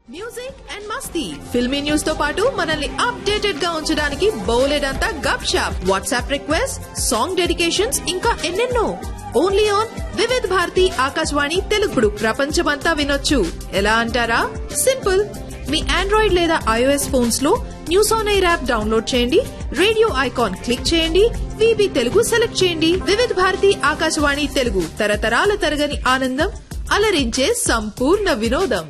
music and మస్తీ filmy news తో పాటు మనల్ని అప్డేటెడ్ గా ఉంచడానికి బోలెడంతా gupshup WhatsApp request song dedications ఇంకా ఎన్నెన్నో ఓన్లీ ఆన్ వివిధ్ భారతి ఆకాశవాణి తెలుగుడు ప్రపంచమంతా వినొచ్చు ఎలా అంటారా సింపుల్ మీ ఆండ్రాయిడ్ లేదా ఐఓఎస్ ఫోన్స్ లో news on air app download చేయండి రేడియో ఐకాన్ క్లిక్ చేయండి విబి తెలుగు సెలెక్ట్ చేయండి వివిధ్ భారతి ఆకాశవాణి తెలుగు తరతరాల తరగని ఆనందం అలరించే సంపూర్ణ వినోదం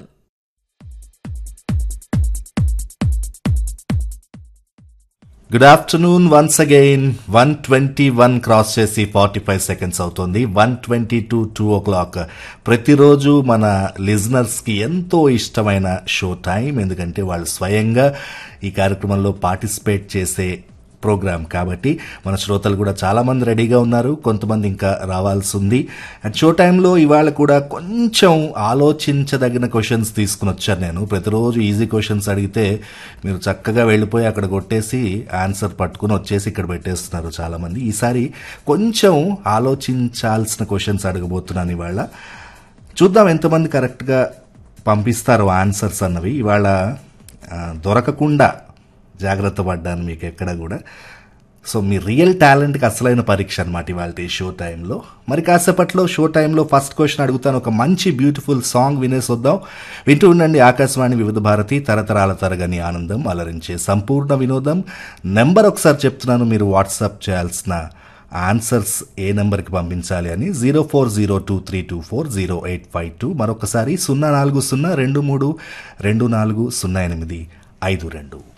good afternoon once again one twenty one cross చేసి ఫార్టీ ఫైవ్ సెకండ్స్ అవుతుంది one twenty to two o'clock ప్రతిరోజు మన లిజనర్స్కి ఎంతో ఇష్టమైన షో టైం ఎందుకంటే వాళ్ళు స్వయంగా ఈ కార్యక్రమంలో పార్టిసిపేట్ చేసే ప్రోగ్రామ్ కాబట్టి మన శ్రోతలు కూడా చాలా మంది రెడీగా ఉన్నారు కొంతమంది ఇంకా రావాల్సి ఉంది అండ్ షో టైంలో ఇవాళ కూడా కొంచెం ఆలోచించదగిన క్వశ్చన్స్ తీసుకుని వచ్చాను నేను ప్రతిరోజు ఈజీ క్వశ్చన్స్ అడిగితే మీరు చక్కగా వెళ్ళిపోయి అక్కడ కొట్టేసి ఆన్సర్ పట్టుకుని వచ్చేసి ఇక్కడ పెట్టేస్తున్నారు చాలా మంది ఈసారి కొంచెం ఆలోచించాల్సిన క్వశ్చన్స్ అడగబోతున్నాను ఇవాళ చూద్దాం ఎంతమంది కరెక్ట్గా పంపిస్తారు ఆన్సర్స్ అన్నవి ఇవాళ ఆ, దొరకకుండా జాగ్రత్త పడ్డాను మీకు ఎక్కడ కూడా సో మీ రియల్ టాలెంట్కి అసలైన పరీక్ష అనమాట ఇవాళ ఈ షో టైంలో మరి కాసేపట్లో షో టైంలో ఫస్ట్ క్వశ్చన్ అడుగుతాను ఒక మంచి బ్యూటిఫుల్ సాంగ్ వినేసి వద్దాం వింటూ ఉండండి ఆకాశవాణి వివిధ భారతి తరతరాల తరగని ఆనందం అలరించే సంపూర్ణ వినోదం నెంబర్ ఒకసారి చెప్తున్నాను మీరు వాట్సాప్ చేయాల్సిన ఆన్సర్స్ ఏ నెంబర్కి పంపించాలి అని zero four zero two three two four zero eight five two మరొకసారి సున్నా నాలుగు సున్నా రెండు మూడు రెండు నాలుగు సున్నా ఎనిమిది ఐదు రెండు